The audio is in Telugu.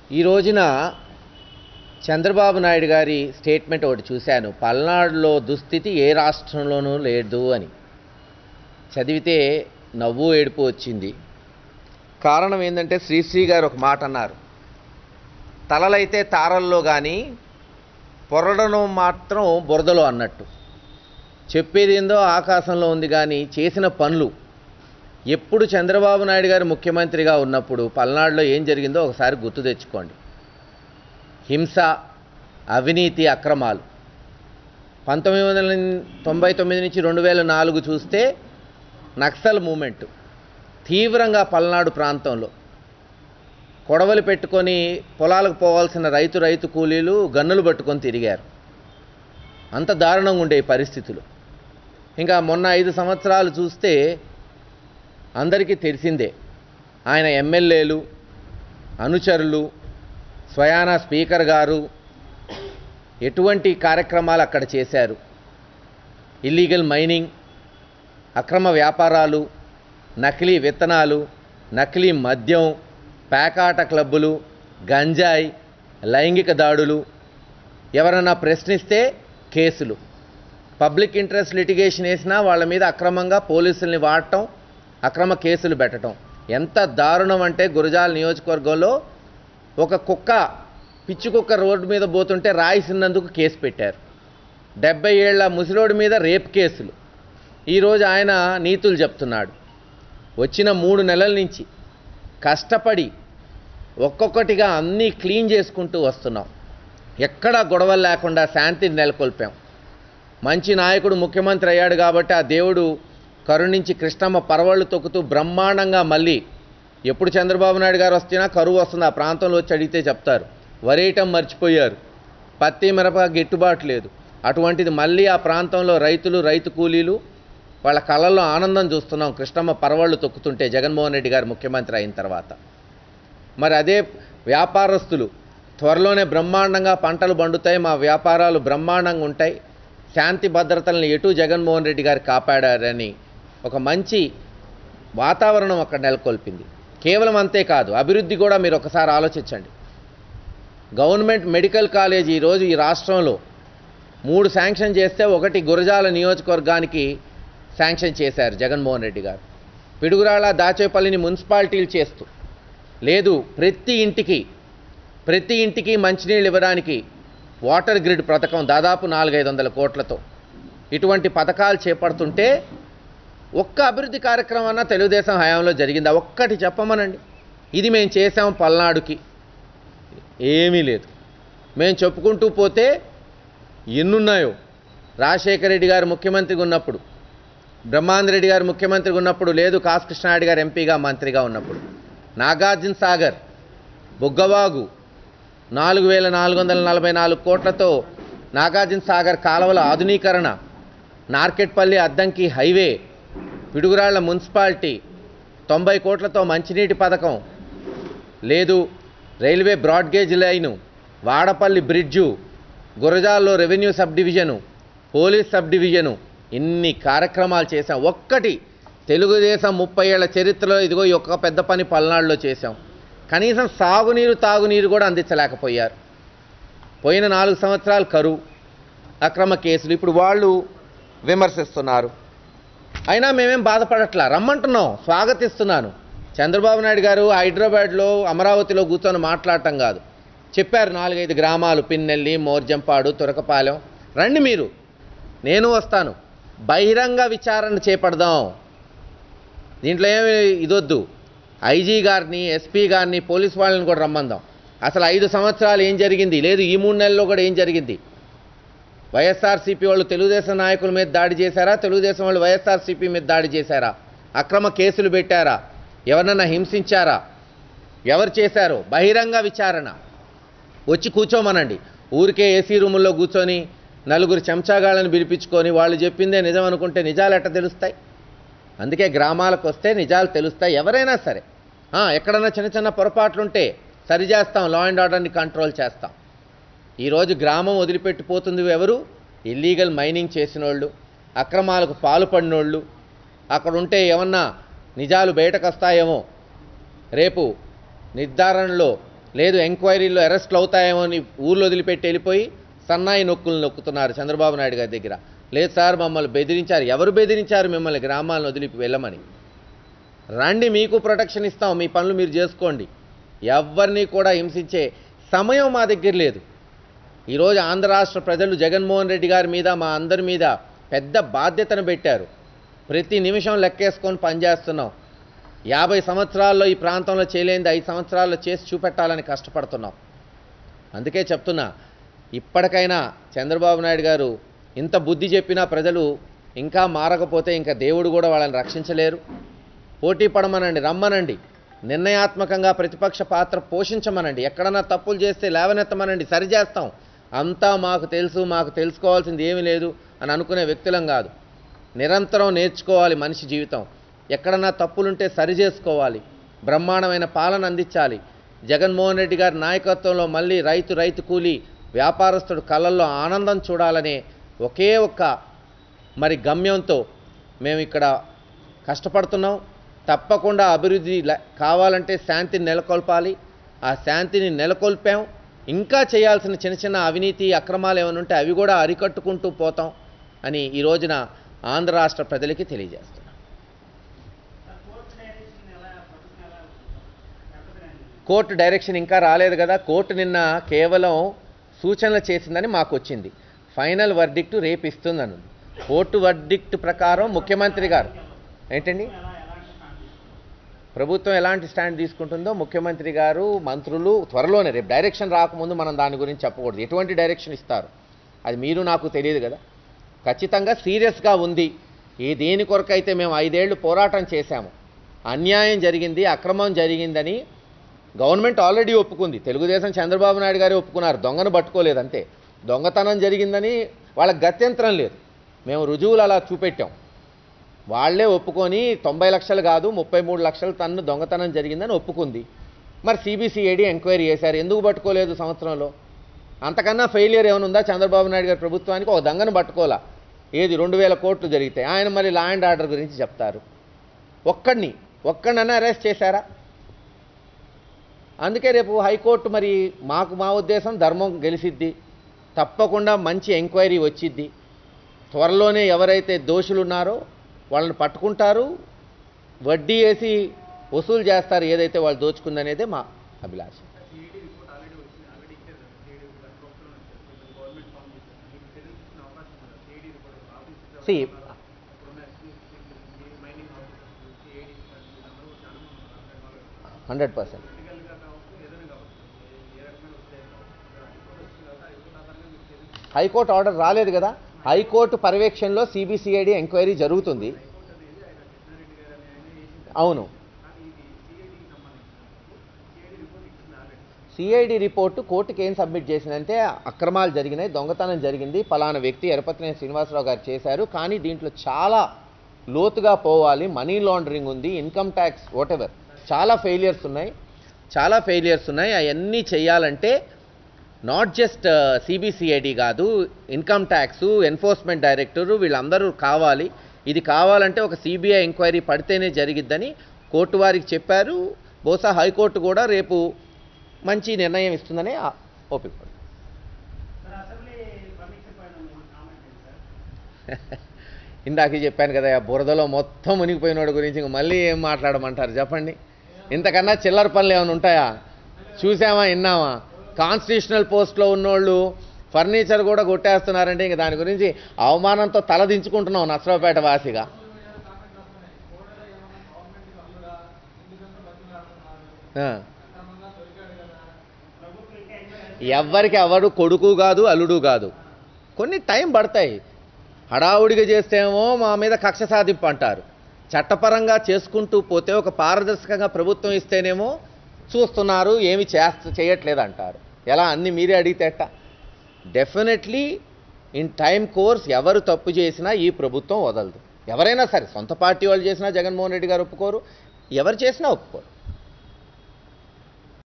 ఈ రోజున చంద్రబాబు నాయుడు గారి స్టేట్మెంట్ ఒకటి చూశాను పల్నాడులో దుస్థితి ఏ రాష్ట్రంలోనూ లేదు అని చదివితే నవ్వు ఏడుపు వచ్చింది కారణం ఏంటంటే శ్రీశ్రీ గారు ఒక మాట అన్నారు తలలైతే తారల్లో కానీ పొరడను మాత్రం బురదలో అన్నట్టు చెప్పేది ఏందో ఆకాశంలో ఉంది కానీ చేసిన పనులు ఎప్పుడు చంద్రబాబు నాయుడు గారు ముఖ్యమంత్రిగా ఉన్నప్పుడు పల్నాడులో ఏం జరిగిందో ఒకసారి గుర్తు తెచ్చుకోండి హింస అవినీతి అక్రమాలు పంతొమ్మిది వందల తొంభై తొమ్మిది నుంచి రెండు వేల నాలుగు చూస్తే నక్సల్ మూమెంట్ తీవ్రంగా పల్నాడు ప్రాంతంలో కొడవలు పెట్టుకొని పొలాలకు పోవాల్సిన రైతు రైతు కూలీలు గన్నులు పట్టుకొని తిరిగారు అంత దారుణంగా ఉండే పరిస్థితులు ఇంకా మొన్న ఐదు సంవత్సరాలు చూస్తే అందరికీ తెలిసిందే ఆయన ఎమ్మెల్యేలు అనుచరులు స్వయానా స్పీకర్ గారు ఎటువంటి కార్యక్రమాలు అక్కడ చేశారు ఇల్లీగల్ మైనింగ్ అక్రమ వ్యాపారాలు నకిలీ విత్తనాలు నకిలీ మద్యం పేకాట క్లబ్బులు గంజాయి లైంగిక దాడులు ఎవరన్నా ప్రశ్నిస్తే కేసులు పబ్లిక్ ఇంట్రెస్ట్ లిటిగేషన్ వేసినా వాళ్ళ మీద అక్రమంగా పోలీసుల్ని వాడటం అక్రమ కేసులు పెట్టడం ఎంత దారుణం అంటే గురజాల నియోజకవర్గంలో ఒక కుక్క పిచ్చి కుక్క రోడ్డు మీద పోతుంటే రాయిసినందుకు కేసు పెట్టారు డెబ్బై ఏళ్ల ముసలోడి మీద రేప్ కేసులు ఈరోజు ఆయన నీతులు చెప్తున్నాడు వచ్చిన మూడు నెలల నుంచి కష్టపడి ఒక్కొక్కటిగా అన్నీ క్లీన్ చేసుకుంటూ వస్తున్నాం ఎక్కడా గొడవలు లేకుండా శాంతిని నెలకొల్పాం మంచి నాయకుడు ముఖ్యమంత్రి అయ్యాడు కాబట్టి ఆ దేవుడు కరుణించి కృష్ణమ్మ పరవళ్ళు తొక్కుతూ బ్రహ్మాండంగా మళ్ళీ ఎప్పుడు చంద్రబాబు నాయుడు గారు వస్తున్నా కరువు వస్తుంది ఆ ప్రాంతంలో వచ్చి అడిగితే చెప్తారు వరేయటం మర్చిపోయారు పత్తి మిరప గిట్టుబాటు లేదు అటువంటిది మళ్ళీ ఆ ప్రాంతంలో రైతులు రైతు కూలీలు వాళ్ళ కళ్ళల్లో ఆనందం చూస్తున్నాం కృష్ణమ్మ పరవళ్ళు తొక్కుతుంటే జగన్మోహన్ రెడ్డి గారు ముఖ్యమంత్రి అయిన తర్వాత మరి అదే వ్యాపారస్తులు త్వరలోనే బ్రహ్మాండంగా పంటలు పండుతాయి మా వ్యాపారాలు బ్రహ్మాండంగా ఉంటాయి శాంతి భద్రతలను ఎటు జగన్మోహన్ రెడ్డి గారు కాపాడారని ఒక మంచి వాతావరణం అక్కడ నెలకొల్పింది కేవలం అంతేకాదు అభివృద్ధి కూడా మీరు ఒకసారి ఆలోచించండి గవర్నమెంట్ మెడికల్ కాలేజ్ ఈరోజు ఈ రాష్ట్రంలో మూడు శాంక్షన్ చేస్తే ఒకటి గురజాల నియోజకవర్గానికి శాంక్షన్ చేశారు జగన్మోహన్ రెడ్డి గారు పిడుగురాళ్ళ దాచేపల్లిని మున్సిపాలిటీలు చేస్తూ లేదు ప్రతి ఇంటికి ప్రతి ఇంటికి మంచినీళ్ళు ఇవ్వడానికి వాటర్ గ్రిడ్ పథకం దాదాపు నాలుగైదు వందల కోట్లతో ఇటువంటి పథకాలు చేపడుతుంటే ఒక్క అభివృద్ధి కార్యక్రమం అన్నా తెలుగుదేశం హయాంలో జరిగిందా ఒక్కటి చెప్పమనండి ఇది మేము చేసాం పల్నాడుకి ఏమీ లేదు మేము చెప్పుకుంటూ పోతే ఎన్నున్నాయో రాజశేఖర రెడ్డి గారు ముఖ్యమంత్రిగా ఉన్నప్పుడు బ్రహ్మాంద రెడ్డి గారు ముఖ్యమంత్రిగా ఉన్నప్పుడు లేదు కాసు కృష్ణారెడ్డి గారు ఎంపీగా మంత్రిగా ఉన్నప్పుడు నాగార్జున సాగర్ బుగ్గవాగు నాలుగు వేల నాలుగు వందల నలభై నాలుగు కోట్లతో నాగార్జున సాగర్ కాలువల ఆధునీకరణ నార్కెట్పల్లి అద్దంకి హైవే పిడుగురాళ్ల మున్సిపాలిటీ తొంభై కోట్లతో మంచినీటి పథకం లేదు railway broad gauge line Vadapalli bridge గురజాల్లో revenue sub division police sub division ఇన్ని కార్యక్రమాలు చేశాం ఒక్కటి తెలుగుదేశం ముప్పై ఏళ్ల చరిత్రలో ఇదిగో ఈ ఒక్క పెద్ద పని పల్నాడులో చేశాం కనీసం సాగునీరు తాగునీరు కూడా అందించలేకపోయారు పోయిన నాలుగు సంవత్సరాలు కరువు అక్రమ కేసులు ఇప్పుడు వాళ్ళు విమర్శిస్తున్నారు అయినా మేమేం బాధపడట్లా రమ్మంటున్నాం స్వాగతిస్తున్నాను చంద్రబాబు నాయుడు గారు హైదరాబాద్లో అమరావతిలో కూర్చొని మాట్లాడటం కాదు చెప్పారు నాలుగైదు గ్రామాలు పిన్నెల్లి మోర్జంపాడు తురకపాలెం రండి మీరు నేను వస్తాను బహిరంగ విచారణ చేపడదాం దీంట్లో ఏమి ఇదొద్దు ఐజీ గారిని ఎస్పీ గారిని పోలీస్ వాళ్ళని కూడా రమ్మందాం అసలు ఐదు సంవత్సరాలు ఏం జరిగింది లేదు ఈ మూడు నెలల్లో కూడా ఏం జరిగింది వైఎస్ఆర్సీపీ వాళ్ళు తెలుగుదేశం నాయకుల మీద దాడి చేశారా తెలుగుదేశం వాళ్ళు వైఎస్ఆర్సీపీ మీద దాడి చేశారా అక్రమ కేసులు పెట్టారా ఎవరినన్నా హింసించారా ఎవరు చేశారో బహిరంగ విచారణ వచ్చి కూర్చోమనండి ఊరికే ఏసీ రూముల్లో కూర్చొని నలుగురు చెంచాగాళ్ళని పిలిపించుకొని వాళ్ళు చెప్పిందే నిజం అనుకుంటే నిజాలు ఎట్ట తెలుస్తాయి అందుకే గ్రామాలకు వస్తే నిజాలు తెలుస్తాయి ఎవరైనా సరే ఆ, ఎక్కడన్నా చిన్న చిన్న పొరపాట్లుంటే సరి చేస్తాం లా అండ్ ఆర్డర్ని కంట్రోల్ చేస్తాం ఈరోజు గ్రామం వదిలిపెట్టిపోతుంది ఎవరు ఇల్లీగల్ మైనింగ్ చేసిన వాళ్ళు అక్రమాలకు పాల్పడినోళ్ళు అక్కడ ఉంటే ఏమన్నా నిజాలు బయటకు వస్తాయేమో రేపు నిర్ధారణలో లేదు ఎంక్వైరీలో అరెస్ట్లు అవుతాయేమో అని ఊర్లో వదిలిపెట్టి వెళ్ళిపోయి సన్నాయి నొక్కులు నొక్కుతున్నారు చంద్రబాబు నాయుడు గారి దగ్గర లేదు సార్ మమ్మల్ని బెదిరించారు ఎవరు బెదిరించారు మిమ్మల్ని గ్రామాలను వదిలిపి వెళ్ళమని రండి మీకు ప్రొటెక్షన్ ఇస్తాం మీ పనులు మీరు చేసుకోండి ఎవరిని కూడా హింసించే సమయం మా దగ్గర లేదు ఈరోజు ఆంధ్ర రాష్ట్ర ప్రజలు జగన్మోహన్ రెడ్డి గారి మీద మా అందరి మీద పెద్ద బాధ్యతను పెట్టారు ప్రతి నిమిషం లెక్కేసుకొని పనిచేస్తున్నాం యాభై సంవత్సరాల్లో ఈ ప్రాంతంలో చేయలేనిది ఐదు సంవత్సరాల్లో చేసి చూపెట్టాలని కష్టపడుతున్నాం అందుకే చెప్తున్నా ఇప్పటికైనా చంద్రబాబు నాయుడు గారు ఇంత బుద్ధి చెప్పినా ప్రజలు ఇంకా మారకపోతే ఇంకా దేవుడు కూడా వాళ్ళని రక్షించలేరు పోటీ పడమనండి రమ్మనండి నిర్ణయాత్మకంగా ప్రతిపక్ష పాత్ర పోషించమనండి ఎక్కడన్నా తప్పులు చేస్తే లేవనెత్తమనండి సరిచేస్తాం అంతా మాకు తెలుసు మాకు తెలుసుకోవాల్సింది ఏమీ లేదు అని అనుకునే వ్యక్తులం కాదు నిరంతరం నేర్చుకోవాలి మనిషి జీవితం ఎక్కడన్నా తప్పులుంటే సరి చేసుకోవాలి బ్రహ్మాండమైన పాలన అందించాలి జగన్మోహన్ రెడ్డి గారి నాయకత్వంలో మళ్ళీ రైతు రైతు కూలి వ్యాపారస్తుడు కళ్ళల్లో ఆనందం చూడాలనే ఒకే ఒక్క మరి గమ్యంతో మేము ఇక్కడ కష్టపడుతున్నాం తప్పకుండా అభివృద్ధి లే- కావాలంటే శాంతిని నెలకొల్పాలి ఆ శాంతిని నెలకొల్పాం ఇంకా చేయాల్సిన చిన్న చిన్న అవినీతి అక్రమాలు ఏమైనా ఉంటే అవి కూడా అరికట్టుకుంటూ పోతాం అని ఈ రోజున ఆంధ్ర రాష్ట్ర ప్రజలకి తెలియజేస్తున్నాం కోర్టు డైరెక్షన్ ఇంకా రాలేదు కదా కోర్టు నిన్న కేవలం సూచనలు చేసిందని మాకు వచ్చింది ఫైనల్ వర్డిక్ట్ రేపు ఇస్తుందని కోర్టు వర్డిక్ట్ ప్రకారం ముఖ్యమంత్రి గారు ఏంటండి ప్రభుత్వం ఎలాంటి స్టాండ్ తీసుకుంటుందో ముఖ్యమంత్రి గారు మంత్రులు త్వరలోనే రేపు డైరెక్షన్ రాకముందు మనం దాని గురించి చెప్పకూడదు ఎటువంటి డైరెక్షన్ ఇస్తారు అది మీరు నాకు తెలియదు కదా ఖచ్చితంగా సీరియస్గా ఉంది ఏ దేని కొరకైతే మేము ఐదేళ్లు పోరాటం చేశాము అన్యాయం జరిగింది అక్రమం జరిగిందని గవర్నమెంట్ ఆల్రెడీ ఒప్పుకుంది తెలుగుదేశం చంద్రబాబు నాయుడు గారే ఒప్పుకున్నారు దొంగను పట్టుకోలేదు అంతే దొంగతనం జరిగిందని వాళ్ళకి గత్యంతరం లేదు మేము రుజువులు అలా చూపెట్టాం వాళ్ళే ఒప్పుకొని తొంభై లక్షలు కాదు ముప్పై మూడు లక్షల టన్ను దొంగతనం జరిగిందని ఒప్పుకుంది మరి సిబిసిఐడి ఎంక్వైరీ చేశారు ఎందుకు పట్టుకోలేదు సంవత్సరంలో అంతకన్నా ఫెయిలియర్ ఏమైనా ఉందా చంద్రబాబు నాయుడు గారి ప్రభుత్వానికి ఒక దొంగను పట్టుకోలా ఏది రెండు వేల కోట్లు జరిగితే ఆయన మరి లా అండ్ ఆర్డర్ గురించి చెప్తారు ఒక్కడిని ఒక్కడినన్నా అరెస్ట్ చేశారా అందుకే రేపు హైకోర్టు మరి మాకు మా ఉద్దేశం ధర్మం గెలిసిద్ది తప్పకుండా మంచి ఎంక్వైరీ వచ్చిద్ది త్వరలోనే ఎవరైతే దోషులు ఉన్నారో వాళ్ళని పట్టుకుంటారు వడ్డీ వేసి వసూలు చేస్తారు ఏదైతే వాళ్ళు దోచుకుందనేదే మా అభిలాష సిఐడి రిపోర్ట్ ఆల్రెడీ వచ్చింది ఆల్రెడీ ఇచ్చారు కదా సిఐడి గత ప్రభుత్వం వచ్చారు గవర్నమెంట్ ఫామ్ చేశారు మీకు తెలిసిన అవకాశం ఉంది సిఐడి రిపోర్ట్ ఆఫీస్ See, ఇప్పుడున్న మైనింగ్ ఆఫీసర్స్ సిఐడి అందరూ చాలా మంది ఉన్నారు హండ్రెడ్ పర్సెంట్ పొలిటికల్గా కావచ్చు ఏదైనా కావచ్చు ఏ- ఏ రకమైన వస్తాయి రిపోర్ట్ వచ్చింది కాబట్టి ఆ రిపోర్ట్ ఆధారంగా మీకు తెలిసి హైకోర్టు ఆర్డర్ రాలేదు కదా హైకోర్టు పర్యవేక్షణలో సిబిసిఐడి ఎంక్వైరీ జరుగుతుంది హైకోర్టు అనేది ఆయన కృష్ణారెడ్డి గారు అని ఆయన వేసింది అవును కానీ ఇది సిఐడికి సంబంధించినందుకు సిఐడి రిపోర్ట్ ఇచ్చింది ఆల్రెడీ సిఐడి రిపోర్టు కోర్టుకి ఏం సబ్మిట్ చేసిందంటే అక్రమాలు జరిగినాయి దొంగతనం జరిగింది పలానా వ్యక్తి ఎరపతినేని శ్రీనివాసరావు గారు చేశారు కానీ దీంట్లో చాలా లోతుగా పోవాలి మనీ లాండరింగ్ ఉంది ఇన్కమ్ ట్యాక్స్ వాటెవర్ చాలా ఫెయిలియర్స్ ఉన్నాయి చాలా ఫెయిలియర్స్ ఉన్నాయి అవన్నీ చేయాలంటే నాట్ జస్ట్ సిబిసిఐడి కాదు ఇన్కమ్ ట్యాక్స్ ఎన్ఫోర్స్మెంట్ డైరెక్టరు వీళ్ళందరూ కావాలి ఇది కావాలంటే ఒక సిబిఐ ఎంక్వైరీ పడితేనే జరిగిద్దని కోర్టు వారికి చెప్పారు బహుశా హైకోర్టు కూడా రేపు మంచి నిర్ణయం ఇస్తుందనే ఆ- ఓపిక పడుతుంది. సార్ అసెంబ్లీ పర్మిషన్ పైన మీ కామెంట్ ఏంటి సార్ ఇందాక చెప్పాను కదా ఆ బురదలో మొత్తం మునిగిపోయినోడి గురించి ఇంక మళ్ళీ ఏం మాట్లాడమంటారు చెప్పండి ఇంతకన్నా చిల్లర పనులు ఏమైనా ఉంటాయా చూసామా విన్నామా కాన్స్టిట్యూషనల్ పోస్ట్లో ఉన్నోళ్ళు ఫర్నిచర్ కూడా కొట్టేస్తున్నారంటే ఇంక దాని గురించి అవమానంతో తలదించుకుంటున్నాం నసరావుపేట వాసిగా ఆ. ఎవ్వరికి ఎవడు కొడుకు కాదు అల్లుడు కాదు కొన్ని టైం పడతాయి హడావుడిగా చేస్తేమో మా మీద కక్ష సాధింపు అంటారు చట్టపరంగా చేసుకుంటూ పోతే ఒక పారదర్శకంగా ప్రభుత్వం ఇస్తేనేమో చూస్తున్నారు ఏమి చేస్త చేయట్లేదు అంటారు ఎలా అన్ని మీరే అడిగితే ఎట్టా డెఫినెట్లీ ఇన్ టైం కోర్స్ ఎవరు తప్పు చేసినా ఈ ప్రభుత్వం వదలదు ఎవరైనా సరే సొంత పార్టీ వాళ్ళు చేసినా జగన్మోహన్ రెడ్డి గారు ఒప్పుకోరు ఎవరు చేసినా ఒప్పుకోరు